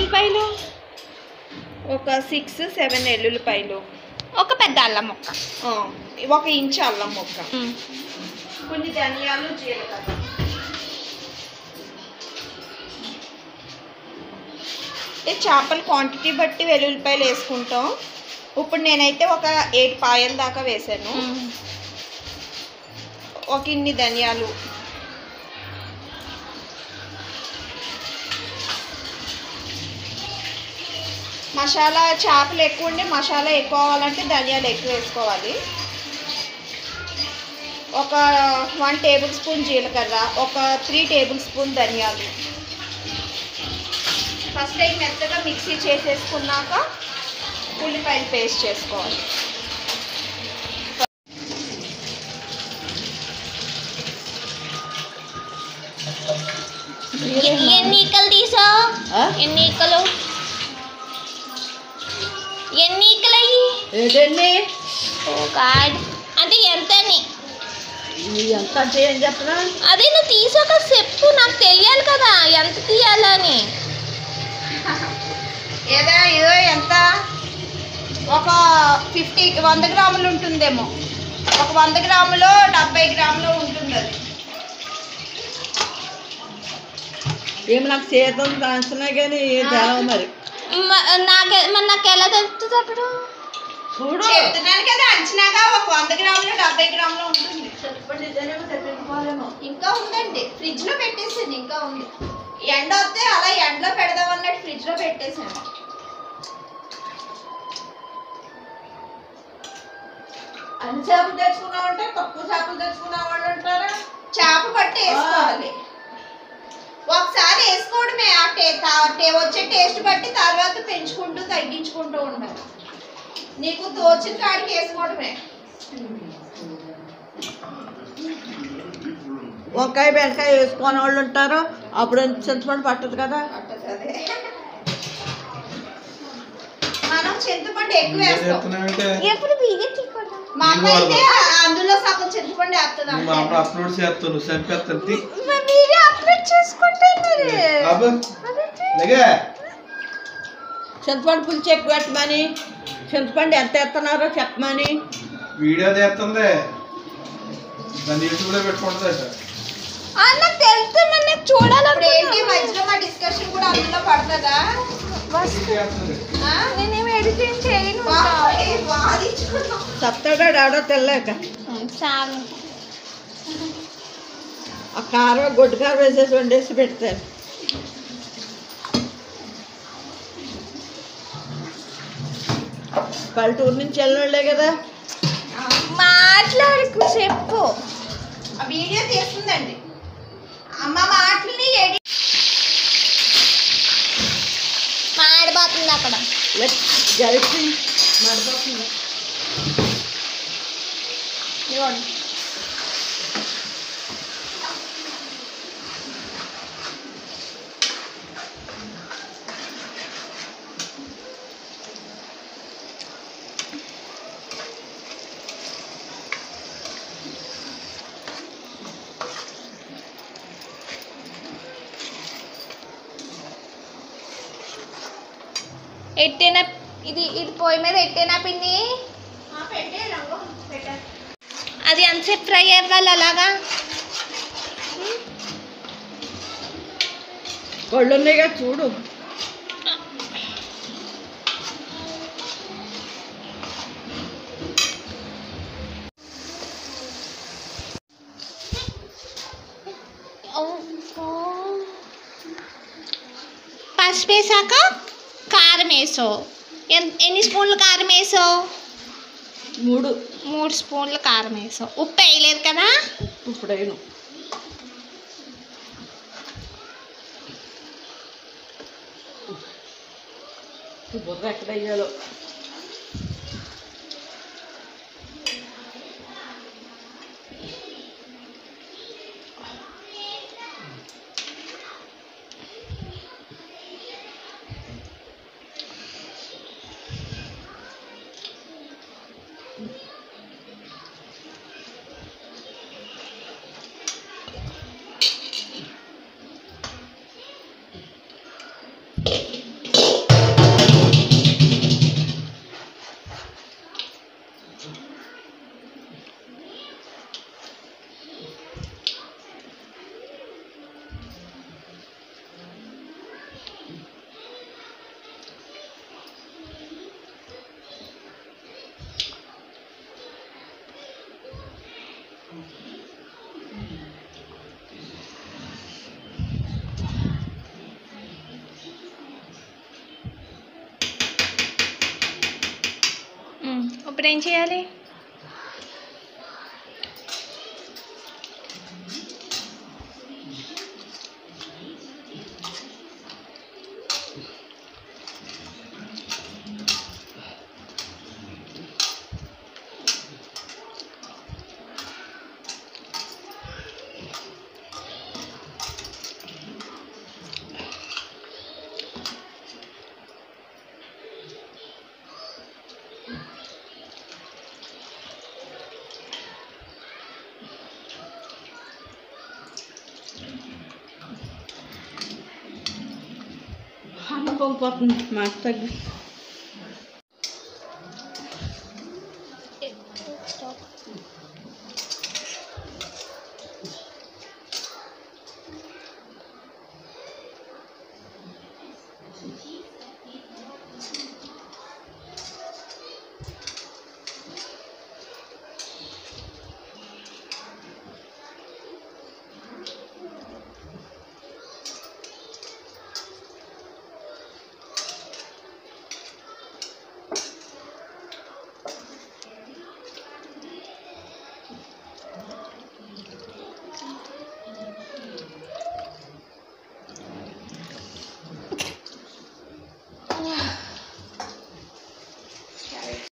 ఎల్లుల్లిపాయలు ఒక six seven ఎల్లుల్లిపాయలు ఒక పెద్ద అల్లం ముక్క ఆ, ఒక ఇంచు అల్లం ముక్క కొన్ని ధనియాలు జీలకర్ర అంటే చేపల క్వాంటిటీ బట్టి వెల్లుల్లిపాయలు వేసుకుంటాం ఇప్పుడు నేనైతే ఒక ఎయిట్ పాయల దాకా వేసాను ఒక ఇన్ని ధనియాలు మసాలా చేపలు ఎక్కువ ఉంటే మసాలా ఎక్కువ అవ్వాలంటే ధనియాలు ఎక్కువ వేసుకోవాలి ఒక వన్ టేబుల్ స్పూన్ జీలకర్ర ఒక త్రీ టేబుల్ స్పూన్ ధనియాలు ఫస్ట్ అవి మెత్తగా మిక్సీ చేసేసుకున్నాక ఉల్లిపాయలు పేస్ట్ చేసుకోవాలి ఎన్ని ఈకలు తీసా ఎన్ని ఈకలు ఎన్ని ఈకలు అయ్యి ఏదండి ఓ గాడ్ అంటే ఎంత అని ఎంత అంటే ఏం చెప్పనా అదే నువ్వు తీసాక చెప్పు నాకు తెలియాలి కదా ఎంత తీయాలని ఏదో ఏదో ఎంత ఒక ఫిఫ్టీ వంద గ్రాములు ఉంటుందేమో ఒక వంద గ్రాములో డెబ్బై గ్రాములు ఉంటుంది అది ఏం నాకు చేతం దాంచున్నా కానీ తెలవ మరి మ- నాకే మరి నాకు ఎలా తెలుస్తుంది అప్పుడు చూడు చెప్తున్నాను కదా అంచనాగా ఒక వంద గ్రాములు డెబ్బై గ్రాములు ఉంటుంది చెప్పండి ఇదేనేమో తెప్పించుకోవాలేమో ఇంకా ఉందండి ఫ్రిడ్జ్ లో పెట్టేసాను ఇంకా ఉంది ఎండ వస్తే అలా ఎండలో పెడదాం అన్నట్టు ఫ్రిడ్జ్ లో పెట్టేసాను అన్ని చేపలు తెచ్చుకున్నామంటే తక్కువ చేపలు తెచ్చుకున్న వాళ్ళు ఉంటారా చేప పట్టి వేసుకోవాలి ఒకసారి వేసుకోవడమే ఆ టే తా- టే వచ్చే టేస్ట్ బట్టి తర్వాత పెంచుకుంటూ తగ్గించుకుంటూ ఉండాలి నీకు తోచిన కాడికి వేసుకోవడమే వంకాయ బెండకాయ వేసుకునే వాళ్ళు ఉంటారు అప్పుడు ఎంత చింతపండు పట్టదు కదా పట్టదు అదే. మనం చింతపండు ఎక్కువ వేస్తాం ఎప్పుడు వీడియో తీయకూడదు మా అమ్మ అయితే అందులో సగం చింతపండు వేస్తుంది మా అంతే. అప్పుడు అప్లోడ్ చేస్తాను చంపేస్తాను తీ మరి వీడియో అప్లోడ్ చేసుకుంటే మరి బాబు లేగే చింతపండు పులుసు ఎక్కువ పెట్టమని చింతపండు ఎంత ఎత్తున్నారో చెప్పమని వీడియో తీస్తుంది దాన్ని యూట్యూబ్లో పెట్టుకుంటుంది ఆ, నాకు తెలిస్తే మరి నాకు చూడాలి ఇప్పుడు ఏంటి మధ్యలో మా డిస్కషన్ కూడా అందులో పడుతుందా చేస్తుంది ఆ? నేనేం ఎడిటింగ్ చేయను బాయ్, వాదించుకున్నాం. సత్తగా ఆడో తెల్లాక చాలు ఆ కారం గొడ్డు కారం వేసేసి వండేసి పెడతారు పల్లెటూరు నుంచి వెళ్ళినోళ్ళే కదా మాట్లాడుకు చెప్పు ఆ వీడియో తీస్తుందండి అమ్మ మాటలని ఎడి మాడిపోతుంది అక్కడ ఇలా గరిచి మడిపోతుంది ఇదిగోండి. ఎట్టేనా ఇది ఇది పొయ్యి మీద ఎట్టేనా పిండి ఆ, పెట్టే రంగు పెట్టే అది ఎంతసేపు ఫ్రై అవ్వాలి అలాగా కొళ్ళు ఉన్నాయిగా చూడు పసుపు వేసాక కారం వేసావు ఎన్- ఎన్ని స్పూన్లు కారం వేసావు మూడు మూడు స్పూన్లు కారం వేసావు ఉప్పు వేయలేదు కదా ఇప్పుడైను బుర్ర ఎక్కడ అయ్యాలో ఇప్పుడు ఏం చేయాలి అనుకోకపోతుంది మాట తగ్గి